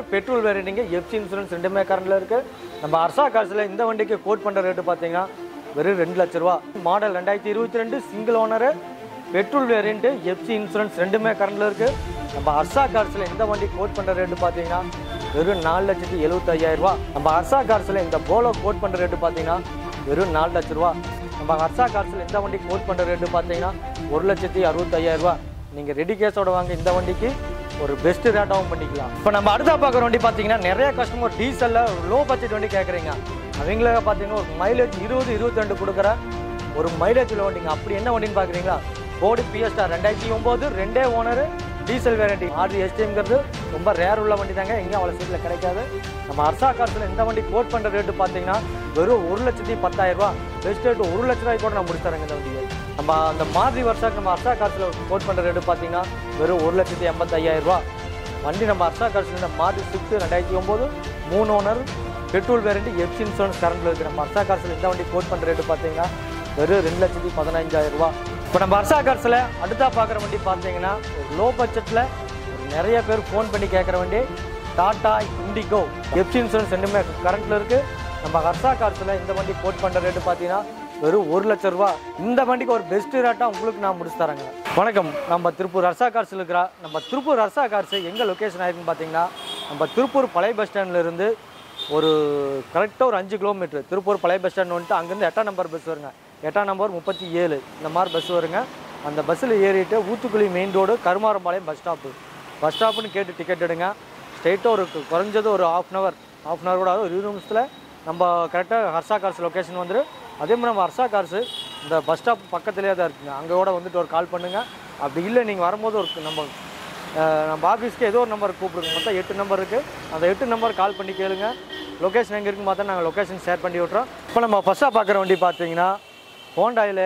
Petrol வேரியண்டிங்க FC insurance ரெண்டுமே கரண்டில் இருக்குது நம்ம அர்சா காசில் இந்த வண்டிக்கு கோட் பண்ணுற ரேட்டு பார்த்தீங்கன்னா வெறும் ரெண்டு லட்ச ரூபா மாடல் ரெண்டாயிரத்தி இருபத்தி ரெண்டு single owner petrol variant FC insurance ரெண்டுமே கரண்டில் இருக்குது நம்ம அர்சா கார்ஸில் இந்த வண்டி கோட் பண்ணுற ரேட்டு பார்த்தீங்கன்னா வெறும் நாலு லட்சத்தி எழுபத்தையாயிரம் ரூபா நம்ம அர்சா கார்ஸில் இந்த போலோ கோட் பண்ணுற ரேட்டு பார்த்தீங்கன்னா வெறும் நாலு லட்ச ரூபா நம்ம ஹர்ஷா கார்ஸில் இந்த வண்டி கோட் பண்ணுற ரேட்டு பார்த்தீங்கன்னா ஒரு லட்சத்தி அறுபத்தையாயிரம் ரூபா நீங்கள் ரெடி கேஸோட வாங்க இந்த வண்டிக்கு ஒரு பெஸ்ட் ரேட்டாகவும் பண்ணிக்கலாம் இப்போ நம்ம அடுத்த பார்க்குற வண்டி பார்த்தீங்கன்னா நிறைய கஸ்டமர் டீசலில் லோ பட்ஜெட் வண்டி கேட்குறீங்க அவங்கள பார்த்தீங்கன்னா ஒரு மைலேஜ் இருபது இருபத்தி ரெண்டு கொடுக்குற ஒரு மைலேஜ் உள்ள வண்டிங்க அப்படி என்ன வண்டின்னு பார்க்குறீங்களா போர்டு பிஎஸ்டா ரெண்டாயிரத்தி ஒம்பது ரெண்டே ஓனரு டீசல் வேரண்டி ஆர்டி எஸ்டிங்கிறது ரொம்ப ரேர் உள்ள வண்டி தாங்க எங்கேயும் அவ்வளோ சீட்டில் கிடைக்காது நம்ம அர்சா கார்ஸில் இந்த வண்டி கோட் பண்ணுற ரேட்டு பார்த்தீங்கன்னா வெறும் ஒரு லட்சத்தி பத்தாயிரம் ரூபா பெஸ்ட் ரேட்டு ஒரு லட்ச ரூபாய்க்கு கூட நான் முடிச்சு தரேங்க இந்த வண்டியை நம்ம அந்த மாருதி வருஷாக்கு நம்ம அர்சா கார்ஸில் கோட் பண்ணுற ரேட்டு பார்த்தீங்கன்னா வெறும் ஒரு லட்சத்தி எண்பத்தையாயிரம் ரூபா வண்டி நம்ம அர்சா கார்ஸில் இந்த மாருதி ஸ்விஃப்ட் ரெண்டாயிரத்தி ஒம்பது மூணு owner petrol variant FC insurance கரண்டில் இருக்குது நம்ம அர்சா கார்ஸில் இந்த வண்டி கோட் பண்ணுற ரேட்டு பார்த்தீங்கன்னா வெறும் ரெண்டு லட்சத்தி பதினஞ்சாயிரம் ரூபா இப்போ நம்ம அர்சா கார்ஸில் அடுத்தா பார்க்குற வண்டி பார்த்தீங்கன்னா ஒரு லோ பட்ஜெட்டில் நிறைய பேர் ஃபோன் பண்ணி கேட்குற வண்டி டாடா இண்டிகோ எஃப்சி இன்சூரன்ஸ் ரெண்டுமே கரண்ட்டில் இருக்குது நம்ம ஹர்ஷா கார்ஸில் இந்த வண்டி கோட் பண்ணுற ரேட்டு பார்த்தீங்கன்னா வெறும் ஒரு லட்ச ரூபா இந்த வண்டிக்கு ஒரு பெஸ்ட் ரேட்டாக உங்களுக்கு நான் முடிச்சு தரேங்க வணக்கம் நம்ம திருப்பூர் ஹர்ஷா கார்ஸில் இருக்கிற நம்ம திருப்பூர் ஹர்ஷா கார்ஸ் எங்கே லொக்கேஷன் ஆயிருக்குன்னு பார்த்தீங்கன்னா நம்ம திருப்பூர் பழைய பஸ் ஸ்டாண்ட்ல இருந்து ஒரு கரெக்டாக ஒரு அஞ்சு கிலோமீட்டர் திருப்பூர் பழைய பஸ் ஸ்டாண்ட் வந்துட்டு அங்கேருந்து எட்டாம் நம்பர் பஸ் வருங்க எட்டாம் நம்பர் முப்பத்தி ஏழு இந்த மாதிரி பஸ் வருங்க அந்த பஸ்ஸில் ஏறிட்டு Oothukuli main road Karumarampalayam bus stop bus ஸ்டாப்புன்னு கேட்டு டிக்கெட் எடுங்க ஸ்ட்ரெயிட்டாக ஒரு கு- குறைஞ்சது ஒரு half an hour half an hour கூட ஆகும். ஒரு இருபது நிமிஷத்தில் நம்ம கரெக்டாக ஹர்ஷா கார்ஸ் லொக்கேஷன் வந்துரு அதே மாதிரி நம்ம ஹர்ஷா கார்ஸு இந்த பஸ் ஸ்டாப் பக்கத்துலேயே தான் இருக்குங்க அங்கே கூட வந்துட்டு ஒரு கால் பண்ணுங்கள் அப்படி இல்லை நீங்கள் வரும்போது ஒரு நம்ம அஹ், நம்ம ஆஃபீஸ்க்கு ஏதோ ஒரு நம்பர் கூப்பிடுங்க மொத்தம் எட்டு நம்பர் இருக்குது அந்த எட்டு நம்பர் கால் பண்ணி கேளுங்க லொக்கேஷன் எங்கே இருக்குன்னு பார்த்தா நாங்கள் லொக்கேஷன் ஷேர் பண்ணி விட்றோம் இப்போ நம்ம ஃபஸ்ட்டாக பார்க்குற வண்டி பார்த்தீங்கன்னா ஹோண்டாயில்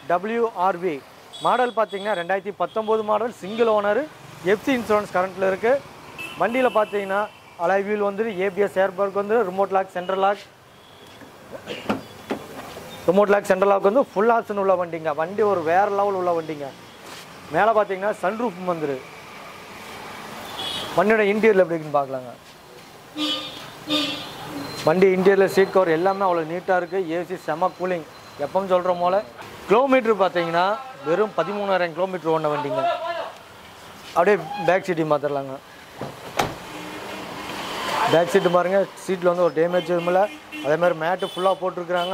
WRV மாடல் பார்த்தீங்கன்னா ரெண்டாயிரத்தி பத்தொம்போது model single owner FC insurance கரண்ட்டில் இருக்குது வண்டியில் பார்த்தீங்கன்னா அலாய் வீல் வந்து ஏபிஎஸ் ஏர்பர்க் வந்து remote lock central lock remote lock central lock வந்து ஃபுல் ஆப்ஷன் உள்ள வண்டிங்க வண்டி ஒரு வேறு லெவல் உள்ள வண்டிங்க மேலே பார்த்தீங்கன்னா சன்ரூஃப் வந்துரு வண்டியோட இன்டீரியர் எப்படி இருக்குன்னு பார்க்கலாங்க வண்டி இன்டீரியர் சீட் கவர் எல்லாமே அவ்வளோ நீட்டாக இருக்குது ஏசி செம கூலிங் எப்பவும் சொல்கிற போல கிலோமீட்டர் பார்த்தீங்கன்னா வெறும் பதிமூணாயிரம் கிலோமீட்டர் ஓடின வண்டிங்க அப்படியே பேக் சீட்டி மாற்றிடலாங்க பேக் சீட்டு பாருங்கள் சீட்டில் வந்து ஒரு டேமேஜ் இல்லை அதே மாதிரி மேட்டு ஃபுல்லாக போட்டிருக்கிறாங்க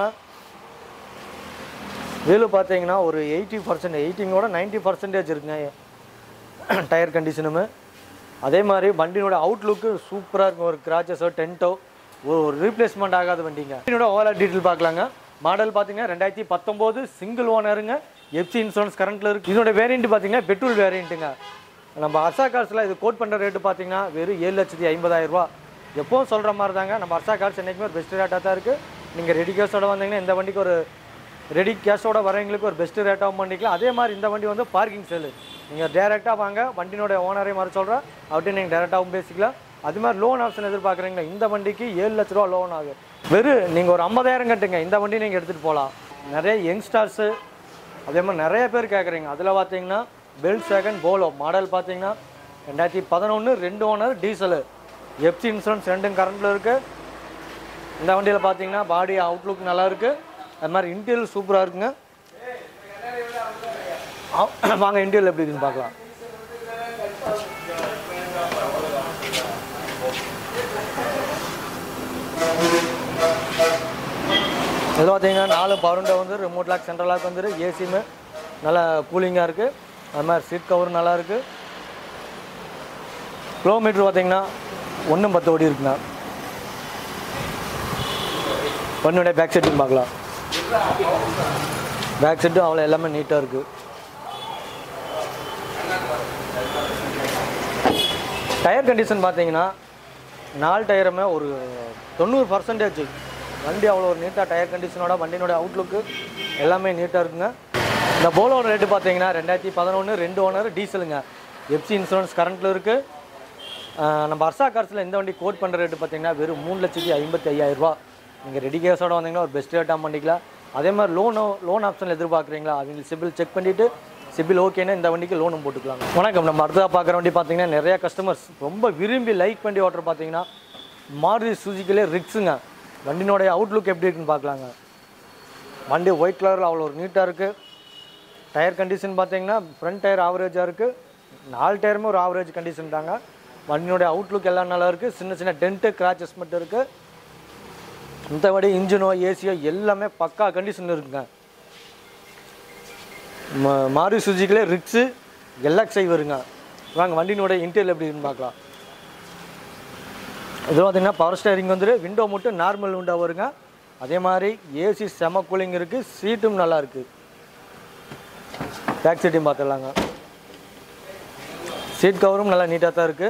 வீலு பார்த்தீங்கன்னா ஒரு எயிட்டி பர்சன்ட் எயிட்டிங்கோட நைன்ட்டி பர்சன்டேஜ் இருக்குங்க டயர் கண்டிஷனுமே அதே மாதிரி வண்டியோட அவுட்லுக்கு சூப்பராக இருக்கும் ஒரு கிராச்சஸோ டென்ட்டோ ஒரு ரீப்ளேஸ்மெண்ட் ஆகாத வண்டிங்க வண்டியோட ஓவரால் டீட்டெயில் பார்க்கலாங்க மாடல் பார்த்தீங்கன்னா ரெண்டாயிரத்தி பத்தொம்போது சிங்கிள் ஓனருங்க எஃப்சி இன்சூரன்ஸ் கரண்ட்டில் இருக்குது இதோட வேரியண்ட் பார்த்தீங்கன்னா பெட்ரோல் வேரியண்ட்டுங்க நம்ம அர்சா கார்ஸில் இது கோட் பண்ணுற ரேட்டு பார்த்தீங்கன்னா வெறும் ஏழு லட்சத்தி ஐம்பதாயிரம் ரூபா எப்பவும் சொல்கிற மாதிரி தாங்க நம்ம அர்சா கார்ஸ் என்றைக்குமே ஒரு பெஸ்ட் ரேட்டாக தான் இருக்குது நீங்கள் ரெடி கேஸோட வந்தீங்கன்னா இந்த வண்டிக்கு ஒரு ரெடி கேஷோட வரவங்களுக்கு ஒரு பெஸ்ட் ரேட்டாகவும் பண்ணிக்கலாம் அதே மாதிரி இந்த வண்டி வந்து பார்க்கிங் செல்லு நீங்கள் டேரெக்டாக வாங்க வண்டியினோட ஓனரே மாதிரி சொல்கிறேன் அவர்கிட்ட நீங்கள் டேரெக்டாகவும் பேசிக்கலாம் அது மாதிரி லோன் ஆப்ஷன் எதிர்பார்க்குறீங்களா இந்த வண்டிக்கு ஏழு லட்ச ரூபா லோன் ஆகும் வெறும் நீங்கள் ஒரு ஐம்பதாயிரம் கட்டுங்க இந்த வண்டி நீங்கள் எடுத்துகிட்டு போகலாம் நிறைய யங்ஸ்டர்ஸு அதே மாதிரி நிறைய பேர் கேட்குறீங்க அதில் பார்த்தீங்கன்னா பெல் செகண்ட் போலோ மாடல் பார்த்தீங்கன்னா ரெண்டாயிரத்தி பதினொன்று ரெண்டு ஓனர் டீசலு எஃப்சி இன்சூரன்ஸ் ரெண்டும் கரண்ட்டில் இருக்குது இந்த வண்டியில் பார்த்தீங்கன்னா பாடி அவுட்லுக் நல்லா இருக்குது அது மாதிரி இன்டீரியல் சூப்பராக இருக்குங்க ஆ- வாங்க இன்டீரியல் எப்படி இருக்குன்னு பார்க்கலாம் இது பார்த்தீங்கன்னா நாலு பவர் வந்து ரிமோட் லாக் சென்ட்ரல் லாக் வந்துரு ஏசியுமே நல்லா கூலிங்காக இருக்குது அது மாதிரி சீட் கவர் நல்லா இருக்குது கிலோமீட்டர் பார்த்தீங்கன்னா ஒன்றும் பத்து ஓடி இருக்குண்ணா ஒன்னுடைய பேக் செட்டும் பார்க்கலாம் பேக் செட்டும் அவ்வளோ எல்லாமே நீட்டாக இருக்குது டயர் கண்டிஷன் பார்த்தீங்கன்னா நாலு டயருமே ஒரு தொண்ணூறு பர்சன்டேஜ் வண்டி அவ்வளோ ஒரு நீட்டாக டயர் கண்டிஷனோட வண்டியினோட அவுட்லுக்கு எல்லாமே நீட்டாக இருக்குங்க இந்த போலோட ரேட்டு பார்த்தீங்கன்னா ரெண்டாயிரத்தி பதினொன்று ரெண்டு ஓனர் டீசலுங்க எஃப்சி இன்சூரன்ஸ் கரண்ட்டில் இருக்குது நம்ம அர்சா கார்ஸில் இந்த வண்டி கோட் பண்ணுற ரேட்டு பார்த்தீங்கன்னா வெறும் மூணு லட்சத்தி ஐம்பத்தி ஐயாயிரரூபா நீங்கள் ரெடி கேஸோட வந்தீங்கன்னா ஒரு பெஸ்ட் ரேட்டாக பண்ணிக்கலாம் அதே மாதிரி லோனோ லோன் ஆப்ஷன் எதிர்பார்க்குறீங்களா அவங்க சிபில் செக் பண்ணிவிட்டு சிபில் ஓகேன்னா இந்த வண்டிக்கு லோனும் போட்டுக்கலாம் வணக்கம் நம்ம அடுத்ததாக பார்க்குற வண்டி பார்த்தீங்கன்னா நிறைய கஸ்டமர்ஸ் ரொம்ப விரும்பி லைக் பண்ணி ஓட்டுற பார்த்தீங்கன்னா மாருதி சுஜிக்கிலே ரிக்ஸுங்க வண்டியினுடைய அவுட்லுக் எப்படி இருக்குன்னு பார்க்கலாங்க வண்டி ஒயிட் கலரில் அவ்வளோ ஒரு நீட்டாக இருக்குது டயர் கண்டிஷன் பார்த்தீங்கன்னா ஃப்ரண்ட் டயர் ஆவரேஜாக இருக்குது நாலு டயருமே ஒரு ஆவரேஜ் கண்டிஷன் தாங்க வண்டியினுடைய அவுட்லுக் எல்லாம் நல்லா இருக்குது சின்ன சின்ன டென்ட்டு கிராச்சஸ் மட்டும் இருக்குது மற்றபடி இன்ஜினோ ஏசியோ எல்லாமே பக்கா கண்டிஷன் இருக்குங்க ம- மாருதி சுஜிக்கிலே ரிக்ஸு எல்எக்ஸ்ஐ வருங்க வாங்க வண்டியினுடைய இன்டீரியல் எப்படி இருக்குன்னு பார்க்கலாம் இது பார்த்தீங்கன்னா பவர் ஸ்டேரிங் வந்துட்டு விண்டோ மட்டும் நார்மல் விண்டோ வருங்க அதே மாதிரி ஏசி செம கூலிங் இருக்குது சீட்டும் நல்லா இருக்குது பேக் சீட்டையும் பார்த்துடலாங்க சீட் கவரும் நல்லா நீட்டாக தான் இருக்குது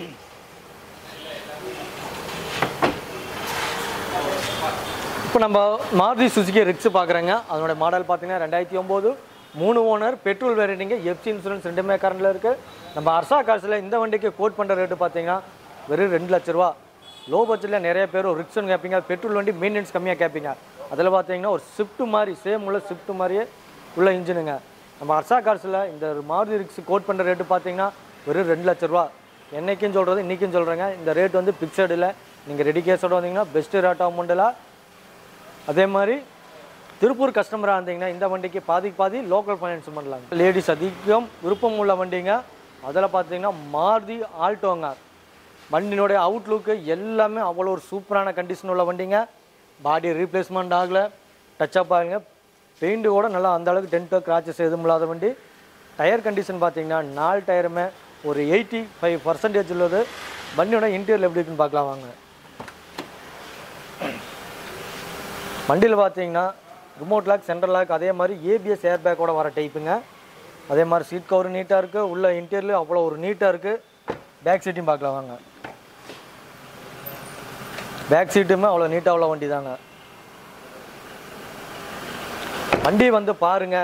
இப்போ நம்ம மாருதி சுசுகி ரிக்ஸ் பார்க்குறேங்க அதனோட மாடல் பார்த்தீங்கன்னா ரெண்டாயிரத்தி ஒம்பது மூணு ஓனர் பெட்ரோல் வேரியண்டிங்க எஃப்சி இன்சூரன்ஸ் ரெண்டுமே கரண்டில் இருக்குது நம்ம அர்சா காசில் இந்த வண்டிக்கு கோட் பண்ணுற ரேட்டு பார்த்தீங்கன்னா வெறும் ரெண்டு லட்ச ரூபா லோ பட்ஜெட்டில் நிறைய பேர் ஒரு ரிக்ஸ்னு கேட்பீங்க பெட்ரோல் வண்டி மெயின்டெனன்ஸ் கம்மியாக கேட்பீங்க அதில் பார்த்தீங்கன்னா ஒரு ஸ்விஃப்ட் மாதிரி சேம் உள்ள ஸ்விஃப்ட் மாதிரியே உள்ள இன்ஜினுங்க நம்ம அர்சா கார்ஸில் இந்த மாருதி ரிக்ஸ் கோட் பண்ணுற ரேட்டு பார்த்தீங்கன்னா வெறும் ரெண்டு லட்ச ரூபா என்னைக்கும் சொல்கிறது இன்றைக்கும் சொல்கிறேங்க இந்த ரேட் வந்து பிக்சடு இல்லை நீங்கள் ரெடி கேஸோட வந்தீங்கன்னா பெஸ்ட்டு ரேட் அமௌண்ட்டில் அதே மாதிரி திருப்பூர் கஸ்டமராக இருந்தீங்கன்னா இந்த வண்டிக்கு பாதிக்கு பாதி லோக்கல் ஃபைனான்ஸ் பண்ணலாங்க லேடிஸ் அதிகம் விருப்பம் உள்ள வண்டிங்க அதில் பார்த்தீங்கன்னா மாருதி ஆல்டோங்க வண்டியினுடைய அவுட்லுக்கு எல்லாமே அவ்வளோ ஒரு சூப்பரான கண்டிஷன் உள்ள வண்டிங்க பாடி ரீப்ளேஸ்மெண்ட் ஆகலை டச்சப் ஆகுங்க பெயிண்ட்டு கூட நல்லா அந்த அளவுக்கு டென்ட்டோ கிராச்சஸ் எதுவும் இல்லாத வண்டி டயர் கண்டிஷன் பார்த்தீங்கன்னா நாலு டயருமே ஒரு எயிட்டி ஃபைவ் பர்சன்டேஜ் உள்ளது வண்டியோட இன்டீரியல் எப்படி இருக்குன்னு பார்க்கலாம் வாங்க வண்டியில் பார்த்தீங்கன்னா ரிமோட் லாக் சென்ட்ரல் லாக் அதே மாதிரி ஏபிஎஸ் ஏர் பேக்கோட வர டைப்புங்க அதே மாதிரி சீட் கவர் நீட்டாக இருக்குது உள்ள இன்டீரியர் அவ்வளோ ஒரு நீட்டாக இருக்குது பேக் சீட்டையும் பார்க்கலாம் வாங்க பேக் சீட்டுமே அவ்வளோ நீட்டாக உள்ள வண்டி தாங்க வண்டி வந்து பாருங்க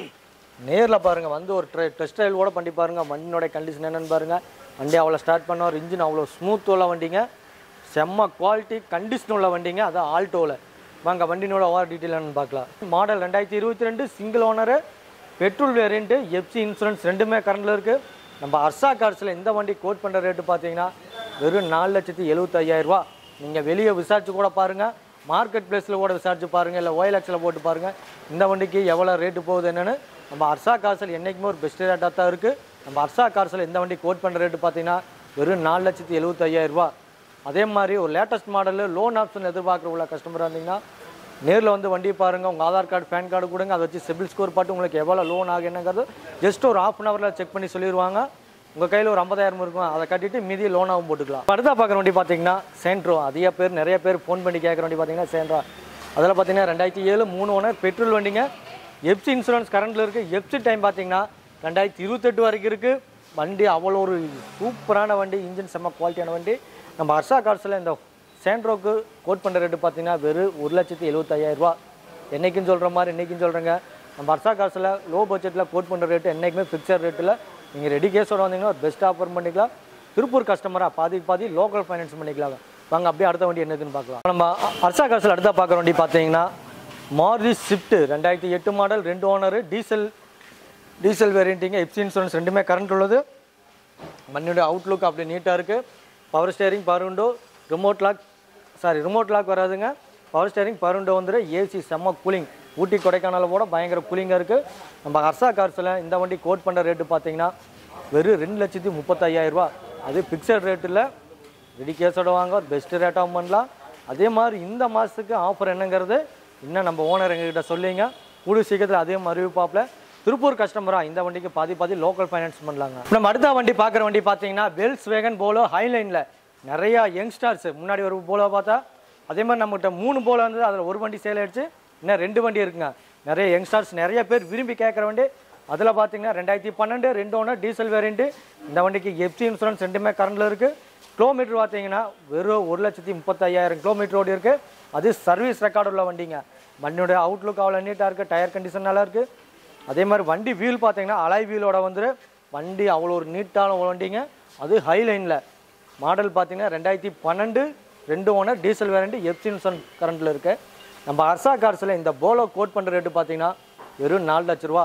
நேரில் பாருங்க வந்து ஒரு ட்ரை டெஸ்ட் ட்ரைவ் கூட பண்ணி பாருங்க வண்டியோட கண்டிஷன் என்னன்னு பாருங்க வண்டி அவ்வளோ ஸ்டார்ட் பண்ண ஒரு இன்ஜின் அவ்வளோ ஸ்மூத் உள்ள வண்டிங்க செம்ம குவாலிட்டி கண்டிஷன் உள்ள வண்டிங்க அது ஆல்டோவில் வாங்க வண்டினோட ஓவர் டீட்டெயில் என்னன்னு பார்க்கலாம் மாடல் ரெண்டாயிரத்தி இருபத்தி ரெண்டு single owner petrol variant FC insurance ரெண்டுமே கரண்டில் இருக்குது நம்ம அர்சா கார்ஸில் இந்த வண்டி கோட் பண்ணுற ரேட்டு பார்த்தீங்கன்னா வெறும் நாலு லட்சத்தி எழுபத்தையாயிரரூவா நீங்கள் வெளியே விசாரிச்சு கூட பாருங்கள் மார்க்கெட் பிளேஸில் கூட விசாரிச்சு பாருங்கள் இல்லை ஓஎல்எக்ஸில் போட்டு பாருங்கள் இந்த வண்டிக்கு எவ்வளோ ரேட்டு போகுது என்னன்னு நம்ம அர்சா கார்ஸில் என்றைக்குமே ஒரு பெஸ்ட் ரேட்டாக தான் இருக்குது நம்ம அர்சா கார்ஸில் இந்த வண்டி கோட் பண்ணுற ரேட்டு பார்த்தீங்கன்னா வெறும் நாலு லட்சத்தி எழுபத்தையாயிரரூபா அதே மாதிரி ஒரு லேட்டஸ்ட் மாடலு லோன் ஆப்ஷன் எதிர்பார்க்குற உள்ள கஸ்டமராக இருந்தீங்கன்னா நேரில் வந்து வண்டி பாருங்கள் உங்கள் ஆதார் கார்டு பேன் கார்டு கொடுங்க அதை வச்சு சிபில் ஸ்கோர் பார்த்து உங்களுக்கு எவ்வளோ லோன் ஆகும் என்னங்கிறது ஜஸ்ட் ஒரு ஆஃப் அன் ஹவரில் செக் பண்ணி சொல்லிடுவாங்க உங்கள் கையில் ஒரு ஐம்பதாயிரம் இருக்கும் அதை கட்டிட்டு மீதி லோனாகவும் போட்டுக்கலாம் அடுத்தா பார்க்குற வண்டி பார்த்தீங்கன்னா சேண்ட்ரோ அதிக பேர் நிறைய பேர் ஃபோன் பண்ணி கேட்குற வண்டி பார்த்தீங்கன்னா சேண்ட்ரா அதில் பார்த்தீங்கன்னா ரெண்டாயிரத்தி ஏழு மூணு ஓனர் பெட்ரோல் வண்டிங்க எஃப்சி இன்சூரன்ஸ் கரண்டில் இருக்குது எஃப்சி டைம் பார்த்தீங்கன்னா ரெண்டாயிரத்தி இருபத்தெட்டு வரைக்கும் இருக்குது வண்டி அவ்வளோ ஒரு சூப்பரான வண்டி இன்ஜின் செம்ம குவாலிட்டியான வண்டி நம்ம ஹர்ஷா கார்ஸில் இந்த சேண்ட்ரோக்கு கோட் பண்ணுற ரேட்டு பார்த்தீங்கன்னா வெறும் ஒரு லட்சத்தி எழுபத்தையாயிரரூபா என்றைக்கும் சொல்கிற மாதிரி என்றைக்கும் சொல்கிறேங்க நம்ம ஹர்ஷா கார்ஸில் லோ பட்ஜெட்டில் கோட் பண்ணுற ரேட்டு என்றைக்குமே ஃபிக்ஸட் ரேட்டில் நீங்கள் ரெடி கேஸோட வந்தீங்கன்னா ஒரு பெஸ்ட் ஆஃபர் பண்ணிக்கலாம் திருப்பூர் கஸ்டமராக பாதி பாதி லோக்கல் ஃபைனான்ஸ் பண்ணிக்கலாம் வாங்க அப்படியே அடுத்த வண்டி என்னதுன்னு பார்க்கலாம் நம்ம ஹர்ஷா கார்ஸில் அடுத்த பார்க்குற வண்டி பார்த்தீங்கன்னா மாருதி ஸ்விஃப்ட் ரெண்டாயிரத்தி எட்டு மாடல் ரெண்டு ஓனரு டீசல் டீசல் வேரியண்ட்டிங்க எப்சி இன்சூரன்ஸ் ரெண்டுமே கரண்ட் உள்ளது வண்டியோட அவுட்லுக் அப்படி நீட்டாக இருக்குது power steering power window remote lock sorry remote lock வராதுங்க பவர் ஸ்டேரிங் பவர் விண்டோ வந்துட்டு ஏசி செம்ம கூலிங் ஊட்டி கொடைக்கானல கூட பயங்கர கூலிங்காக இருக்குது நம்ம ஹர்ஷா கார்ஸில் இந்த வண்டி கோட் பண்ணுற ரேட்டு பார்த்தீங்கன்னா வெறும் ரெண்டு லட்சத்தி முப்பத்தையாயிரரூபா அது ஃபிக்ஸட் ரேட்டில் ரெடி கேஸோட வாங்க ஒரு பெஸ்ட் ரேட்டாகவும் பண்ணலாம் அதே மாதிரி இந்த மாதத்துக்கு ஆஃபர் என்னங்கிறது இன்னும் நம்ம ஓனர் எங்ககிட்ட சொல்லிங்க கூடிய சீக்கிரத்தில் அதே அறிவிப்பாப்பில் திருப்பூர் கஸ்டமரா இந்த வண்டிக்கு பாதி பாதி லோக்கல் ஃபைனான்ஸ் பண்ணலாங்க இப்ப நம்ம அடுத்த வண்டி பார்க்குற வண்டி பார்த்தீங்கன்னா வெல்ஸ் வேகன் போலோ ஹைலைனில் நிறையா யங்ஸ்டர்ஸ் முன்னாடி ஒரு போலோ பார்த்தா அதே மாதிரி நம்மகிட்ட மூணு போலோ இருந்தது அதில் ஒரு வண்டி சேல் ஆயிடுச்சு இன்னும் ரெண்டு வண்டி இருக்குங்க நிறைய யங்ஸ்டர்ஸ் நிறைய பேர் விரும்பி கேட்குற வண்டி அதில் பார்த்தீங்கன்னா ரெண்டாயிரத்தி பன்னெண்டு ரெண்டு ஒன்று டீசல் வேரியண்ட்டு இந்த வண்டிக்கு எஃப்சி இன்சூரன்ஸ் ரெண்டுமே கரண்டில் இருக்குது கிலோமீட்டர் பார்த்தீங்கன்னா வெறும் ஒரு லட்சத்தி முப்பத்தையாயிரம் கிலோமீட்டர் ஓடி இருக்குது அது சர்வீஸ் ரெக்கார்டு உள்ள வண்டிங்க வண்டியோட அவுட்லுக் அவ்வளோ நீட்டாக இருக்குது டயர் கண்டிஷன் நல்லா இருக்குது அதே மாதிரி வண்டி வீல் பார்த்தீங்கன்னா அலாய் வீலோட வந்துரு வண்டி அவ்வளோ ஒரு நீட்டான வண்டிங்க அது ஹை லைனில் மாடல் பார்த்தீங்கன்னா ரெண்டாயிரத்தி பன்னெண்டு ரெண்டு ஓனர் டீசல் வேரண்டி எப்சின்சன் கரண்ட்டில் இருக்கு நம்ம அர்சா கார்ஸில் இந்த போலோ கோட் பண்ணுற ரேட்டு பார்த்தீங்கன்னா வெறும் நாலு லட்ச ரூபா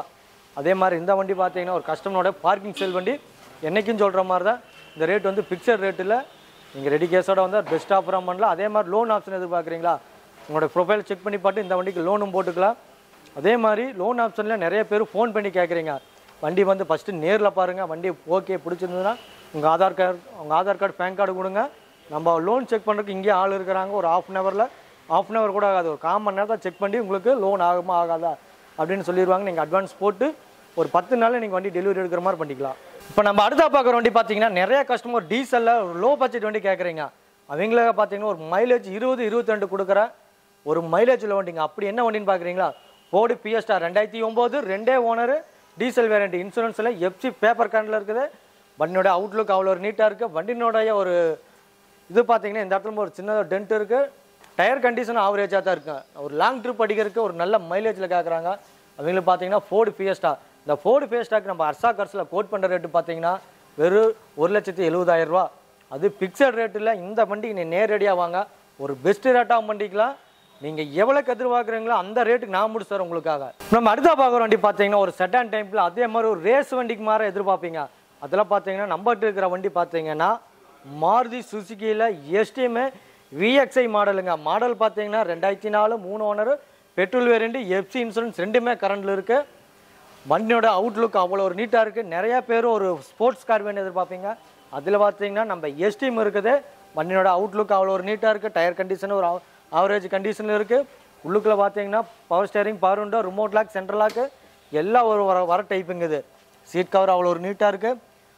அதே மாதிரி இந்த வண்டி பார்த்தீங்கன்னா ஒரு கஸ்டமரோட பார்க்கிங் சேல் வண்டி என்னைக்கும் சொல்கிற மாதிரி தான் இந்த ரேட் வந்து பிக்சர் ரேட்டில் நீங்கள் ரெடி கேஸோட வந்து பெஸ்ட் ஆஃபராக பண்ணலாம் அதே மாதிரி லோன் ஆப்ஷன் எதிர்பார்க்குறீங்களா உங்களோட ப்ரொஃபைல் செக் பண்ணி பார்த்து இந்த வண்டிக்கு லோனும் போட்டுக்கலாம் அதே மாதிரி லோன் ஆப்ஷனில் நிறைய பேர் ஃபோன் பண்ணி கேட்குறீங்க வண்டி வந்து ஃபஸ்ட்டு நேரில் பாருங்கள் வண்டி ஓகே பிடிச்சிருந்ததுன்னா உங்கள் ஆதார் கார்டு உங்கள் ஆதார் கார்டு பேன் கார்டு கொடுங்க நம்ம லோன் செக் பண்ணுறதுக்கு இங்கேயே ஆள் இருக்கிறாங்க ஒரு ஆஃப் அன் ஹவரில் ஆஃப் அன் ஹவர் கூட ஆகாது ஒரு கால் மணி நேரத்தில் செக் பண்ணி உங்களுக்கு லோன் ஆகுமா ஆகாதா அப்படின்னு சொல்லிடுவாங்க நீங்கள் அட்வான்ஸ் போட்டு ஒரு பத்து நாளில் நீங்கள் வண்டி டெலிவரி எடுக்கிற மாதிரி பண்ணிக்கலாம் இப்போ நம்ம அடுத்தா பார்க்குற வண்டி பார்த்தீங்கன்னா நிறைய கஸ்டமர் டீசலில் ஒரு லோ பட்ஜெட் வண்டி கேட்குறீங்க அவங்களுக்கு பார்த்தீங்கன்னா ஒரு மைலேஜ் இருபது இருபத்தி ரெண்டு கொடுக்குற ஒரு மைலேஜ் உள்ள வண்டிங்க அப்படி என்ன வண்டின்னு பார்க்குறீங்களா போடு பிஎஸ்டா ரெண்டாயிரத்தி ஒம்பது ரெண்டே ஓனர் டீசல் வேரண்டி இன்சூரன்ஸில் எஃப்சி பேப்பர் கரண்டில் இருக்குது வண்டியோட அவுட்லுக் அவ்வளோ ஒரு நீட்டாக இருக்குது வண்டியினுடைய ஒரு இது பார்த்தீங்கன்னா இந்த இடத்துல ஒரு சின்னதாக டென்ட் இருக்குது டயர் கண்டிஷன் ஆவரேஜாக தான் இருக்கு ஒரு லாங் ட்ரிப் அடிக்கிறதுக்கு ஒரு நல்ல மைலேஜில் கேட்குறாங்க அவங்களுக்கு பார்த்தீங்கன்னா ஃபோர்டு ஃபியஸ்டா இந்த ஃபோர்டு ஃபியஸ்டாக்கு நம்ம அர்சா கர்ஸில் கோட் பண்ணுற ரேட்டு பார்த்தீங்கன்னா வெறும் ஒரு லட்சத்தி எழுபதாயிரம் ரூபா அது பிக்சட் ரேட்டில் இந்த வண்டிக்கு நீ நேரடியாக வாங்க ஒரு பெஸ்ட் ரேட்டாக வண்டிக்கலாம் நீங்கள் எவ்வளோக்கு எதிர்பார்க்குறீங்களோ அந்த ரேட்டுக்கு நான் முடிச்சு தரேன் உங்களுக்காக நம்ம அடுத்த பார்க்குற வண்டி பார்த்தீங்கன்னா ஒரு செட்டான் டைப்பில் அதே மாதிரி ஒரு ரேஸ் வண்டிக்கு மாற எதிர்பார்ப்பீங்க அதெல்லாம் பார்த்தீங்கன்னா நம்மகிட்ட இருக்கிற வண்டி பார்த்தீங்கன்னா மாருதி சுசுக்கியில் எஸ்டிஎம் விஎக்ஸ்ஐ மாடலுங்க மாடல் பார்த்தீங்கன்னா ரெண்டாயிரத்தி நாலு மூணு owner petrol variant FC insurance ரெண்டுமே கரண்டில் இருக்குது வண்டியோட அவுட்லுக் அவ்வளோ ஒரு நீட்டாக இருக்குது நிறைய பேர் ஒரு ஸ்போர்ட்ஸ் கார் வேணும் எதிர்பார்ப்பீங்க அதில் பார்த்தீங்கன்னா நம்ம எஸ்டிஎம் இருக்குது வண்டியோட அவுட்லுக் அவ்வளோ ஒரு நீட்டாக இருக்குது டயர் கண்டிஷன் ஒரு ஆவரேஜ் கண்டிஷனில் இருக்குது உள்ளுக்குள்ள பார்த்தீங்கன்னா power steering power window remote lock central lock எல்லாம் ஒரு வர வர டைப்புங்க இது சீட் கவர் அவ்வளோ ஒரு நீட்டாக இருக்குது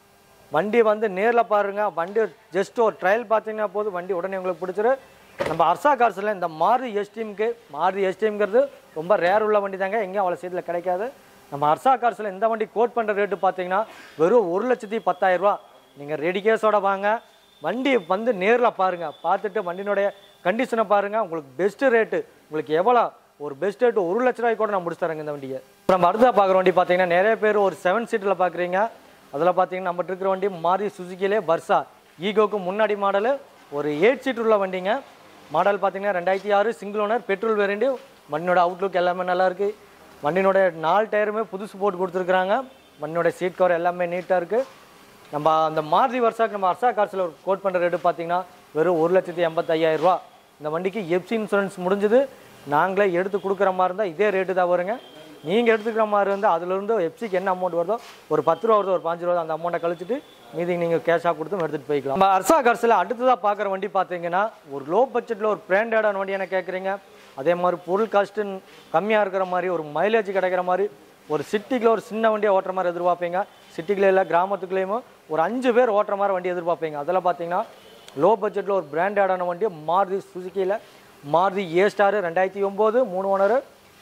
வண்டி வந்து நேரில் பாருங்க வண்டி ஜஸ்ட் ஒரு ட்ரையல் பார்த்தீங்கன்னா போதும் வண்டி உடனே உங்களுக்கு பிடிச்சிரு நம்ம அர்சா கார்ஸில் இந்த மாருதி எஸ்டிஎம்க்கு மாருதி எஸ்டிஎம்ங்கிறது ரொம்ப ரேர் உள்ள வண்டி தாங்க எங்கேயும் அவ்வளோ சீட்டில் கிடைக்காது நம்ம அர்சா கார்ஸில் இந்த வண்டி கோட் பண்ணுற ரேட்டு பார்த்தீங்கன்னா வெறும் ஒரு லட்சத்தி பத்தாயிரம் ரூபா நீங்கள் ரெடி கேஸோட வாங்க வண்டி வந்து நேரில் பாருங்கள் பார்த்துட்டு வண்டியினுடைய கண்டிஷனை பாருங்கள் உங்களுக்கு பெஸ்ட்டு ரேட்டு உங்களுக்கு எவ்வளோ ஒரு பெஸ்ட் ரேட்டு ஒரு லட்ச ரூபாய்க்கு கூட நான் முடிச்சு தரேங்க இந்த வண்டியை இப்போ நம்ம அடுத்தா பார்க்குற வண்டி பார்த்தீங்கன்னா நிறைய பேர் ஒரு செவன் சீட்டில் பார்க்குறீங்க அதில் பார்த்தீங்கன்னா நம்மகிட்ட இருக்கிற வண்டி மாறி சுசுக்கிலே பர்சா ஈகோக்கு முன்னாடி மாடலு ஒரு எயிட் சீட் உள்ள வண்டிங்க மாடல் பார்த்தீங்கன்னா ரெண்டாயிரத்தி ஆறு சிங்கிள் ஓனர் பெட்ரோல் வேரியண்ட் வண்டியோட அவுட்லுக் எல்லாமே நல்லா இருக்கு வண்டியோட நாலு டயருமே புதுசு போட்டு கொடுத்துருக்குறாங்க வண்டியோட சீட் கவர் எல்லாமே நீட்டாக இருக்குது நம்ம அந்த மாருதி வருஷாக்கு நம்ம அர்சா கார்ஸில் ஒரு கோட் பண்ணுற ரேட்டு பார்த்தீங்கன்னா வெறும் ஒரு லட்சத்தி எண்பத்தையாயிரம் ரூபா இந்த வண்டிக்கு எஃப்சி இன்சூரன்ஸ் முடிஞ்சது நாங்களே எடுத்து கொடுக்குற மாதிரி இருந்தால் இதே ரேட்டு தான் வருங்க நீங்கள் எடுத்துக்கிற மாதிரி இருந்தால் அதுலேருந்து எஃப்சிக்கு என்ன அமௌண்ட் வருதோ ஒரு பத்து ரூபா வருதோ ஒரு பாஞ்சு ரூபா அந்த அமௌண்ட்டை கழிச்சிட்டு மீதி நீங்கள் கேஷாக கொடுத்து எடுத்துகிட்டு போய்க்கலாம் நம்ம அர்சா கார்ஸில் அடுத்ததாக பார்க்குற வண்டி பார்த்தீங்கன்னா ஒரு லோ பட்ஜெட்டில் ஒரு பிராண்டடான வண்டி என்ன கேட்குறீங்க அதே மாதிரி பொருள் காஸ்ட்டு கம்மியாக இருக்கிற மாதிரி ஒரு மைலேஜ் கிடைக்கிற மாதிரி ஒரு சிட்டிக்குள்ள ஒரு சின்ன வண்டியை ஓட்டுற மாதிரி எதிர்பார்ப்பீங்க சிட்டிக்குள்ள இல்லை கிராமத்துக்குள்ளேயும் ஒரு அஞ்சு பேர் ஓட்டுற மாதிரி வண்டி எதிர்பார்ப்பீங்க அதில் பார்த்தீங்கன்னா லோ பட்ஜெட்டில் ஒரு பிராண்டடான வண்டி மாருதி சுசுக்கியில் மாருதி ஏ ஸ்டார் ரெண்டாயிரத்தி ஒம்பது மூணு ஓனர்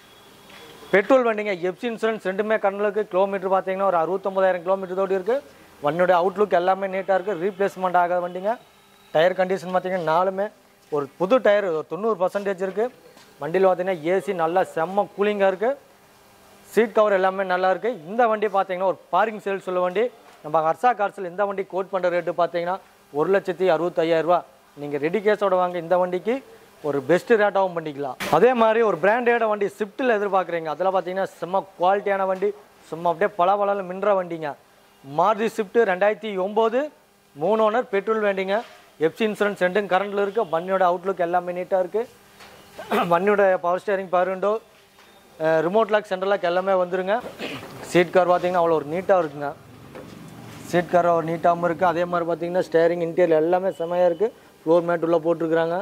பெட்ரோல் வண்டிங்க எஃப்சி இன்சூரன்ஸ் ரெண்டுமே கண்ணுக்கு கிலோமீட்டர் பார்த்தீங்கன்னா ஒரு அறுபத்தொம்பதாயிரம் கிலோமீட்டர் தோடி இருக்குது வண்டியோட அவுட்லுக் எல்லாமே நீட்டாக இருக்குது ரீப்ளேஸ்மெண்ட் ஆகாத வண்டிங்க டயர் கண்டிஷன் பார்த்தீங்கன்னா நாலுமே ஒரு புது டயர் ஒரு தொண்ணூறு பர்சன்டேஜ் இருக்குது வண்டியில் பார்த்தீங்கன்னா ஏசி நல்லா செம்ம கூலிங்காக இருக்குது சீட் கவர் எல்லாமே நல்லா இருக்குது இந்த வண்டி பார்த்தீங்கன்னா ஒரு பார்க்கிங் சேல்ஸ் உள்ள வண்டி நம்ம ஹர்ஷா கார்ஸில் இந்த வண்டி கோட் பண்ணுற ரேட்டு பார்த்தீங்கன்னா ஒரு லட்சத்தி அறுபத்தையாயிரம் ரூபா நீங்கள் ரெடி கேஸோட வாங்க இந்த வண்டிக்கு ஒரு பெஸ்ட் ரேட்டாகவும் பண்ணிக்கலாம் அதே மாதிரி ஒரு பிராண்டேட வண்டி ஸ்விஃப்ட்டில் எதிர்பார்க்குறீங்க அதில் பார்த்தீங்கன்னா செம்ம குவாலிட்டியான வண்டி சும்மா அப்படியே பல பல மின்ற வண்டிங்க மாருதி ஸ்விஃப்ட் ரெண்டாயிரத்தி ஒம்பது மூணு ஓனர் பெட்ரோல் வேண்டிங்க எஃப்சி இன்சூரன்ஸ் ரெண்டும் கரண்டில் இருக்குது வண்டியோட அவுட்லுக் எல்லாமே நீட்டாக இருக்குது வண்டியோட power steering power window remote lock central lock எல்லாமே வந்துருங்க சீட் கார் பார்த்தீங்கன்னா அவ்வளோ ஒரு நீட்டாக இருக்குங்க சீட் கார் ஒரு நீட்டாகவும் இருக்குது அதே மாதிரி பார்த்தீங்கன்னா ஸ்டேரிங் இன்டீரியர் எல்லாமே செமையாக இருக்குது ஃப்ளோர் மேட் உள்ளே போட்டிருக்கிறாங்க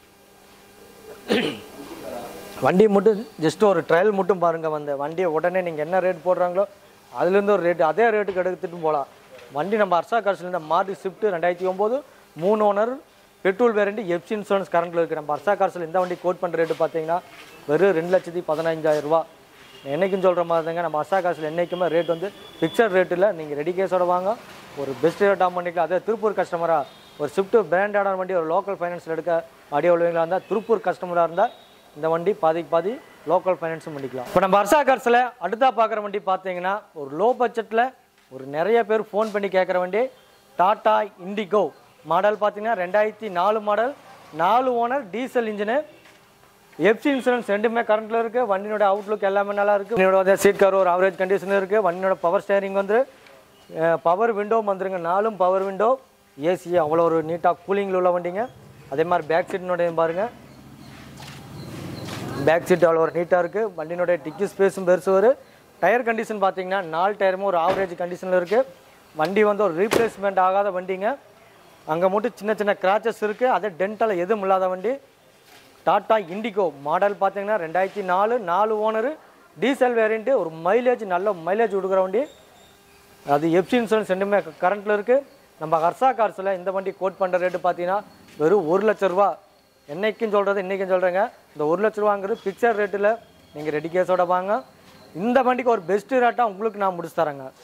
வண்டி மட்டும் ஜஸ்ட் ஒரு ட்ரையல் மட்டும் பாருங்கள் வந்து வண்டியை உடனே நீங்கள் என்ன ரேட் போடுறாங்களோ அதுலேருந்து ஒரு ரேட்டு அதே ரேட்டுக்கு எடுத்துட்டு போகலாம் வண்டி நம்ம அர்சா கார்ஸ்லேருந்து மாருதி ஸ்விஃப்ட் ரெண்டாயிரத்தி ஒம்பது மூணு owner petrol variant FC insurance கரண்டில் இருக்குது நம்ம அர்சா கார்ஸில் இந்த வண்டி கோட் பண்ணுற ரேட்டு பார்த்தீங்கன்னா வெறும் ரெண்டு லட்சத்தி பதினஞ்சாயிரம் ரூபா என்னைக்கும் சொல்கிற மாதிரி தாங்க நம்ம அர்சா காசில் என்றைக்குமே ரேட் வந்து பிக்சர் ரேட்டில் நீங்கள் ரெடி கேஸோட வாங்க ஒரு பெஸ்ட் ரேட்டாக பண்ணிக்கலாம் அதே திருப்பூர் கஸ்டமராக ஒரு ஸ்விஃப்ட் பிராண்டான வண்டி ஒரு லோக்கல் ஃபைனான்ஸில் எடுக்க ஆடியோ உள்ளவங்களா இருந்தால் திருப்பூர் கஸ்டமராக இருந்தால் இந்த வண்டி பாதிக்கு பாதி லோக்கல் ஃபைனான்ஸும் பண்ணிக்கலாம் இப்போ நம்ம அர்சா கார்ஸில் அடுத்தா பார்க்குற வண்டி பார்த்தீங்கன்னா ஒரு லோ பட்ஜெட்டில் ஒரு நிறைய பேர் ஃபோன் பண்ணி கேட்குற வண்டி டாடா இண்டிகோ மாடல் பார்த்தீங்கன்னா ரெண்டாயிரத்தி நாலு மாடல் நாலு owner diesel engine FC insurance ரெண்டுமே கரண்ட்டில் இருக்குது வண்டியோட அவுட்லுக் எல்லாமே நல்லா இருக்குது வண்டியோட வந்து சீட் கவர் ஒரு ஆவரேஜ் கண்டிஷன் இருக்குது வண்டியோட பவர் ஸ்டேரிங் வந்து பவர் விண்டோ வந்துருங்க நாலும் பவர் விண்டோ ஏசி அவ்வளோ ஒரு நீட்டாக கூலிங்கில் உள்ள வண்டிங்க அதே மாதிரி பேக் சீட்டினுடைய பாருங்கள் பேக் சீட் அவ்வளோ ஒரு நீட்டாக இருக்குது வண்டியினுடைய டிக்கி ஸ்பேஸும் பெருசு வரும் டயர் கண்டிஷன் பார்த்தீங்கன்னா நாலு டயருமே ஒரு ஆவரேஜ் கண்டிஷனில் இருக்குது வண்டி வந்து ஒரு ரீப்ளேஸ்மெண்ட் ஆகாத வண்டிங்க அங்கே மட்டும் சின்ன சின்ன கிராச்சஸ் இருக்குது அதே டென்டல் எதுவும் இல்லாத வண்டி டாட்டா இண்டிகோ மாடல் பார்த்தீங்கன்னா ரெண்டாயிரத்தி நாலு நாலு ஓனரு டீசல் வேரியண்ட்டு ஒரு மைலேஜ் நல்ல மைலேஜ் கொடுக்குற வண்டி அது எஃப்சி இன்சூரன்ஸ் ரெண்டுமே கரண்ட்டில் இருக்குது நம்ம ஹர்ஷா கார்ஸில் இந்த வண்டி கோட் பண்ணுற ரேட்டு பார்த்தீங்கன்னா வெறும் ஒரு லட்ச ரூபா என்னைக்கும் சொல்கிறது இன்றைக்கும் சொல்கிறேங்க இந்த ஒரு லட்ச ரூபாங்கிறது பிக்சர் ரேட்டில் நீங்கள் ரெடி கேஸோட வாங்க இந்த வண்டிக்கு ஒரு பெஸ்ட்டு ரேட்டாக உங்களுக்கு நான் முடிச்சு தரேங்க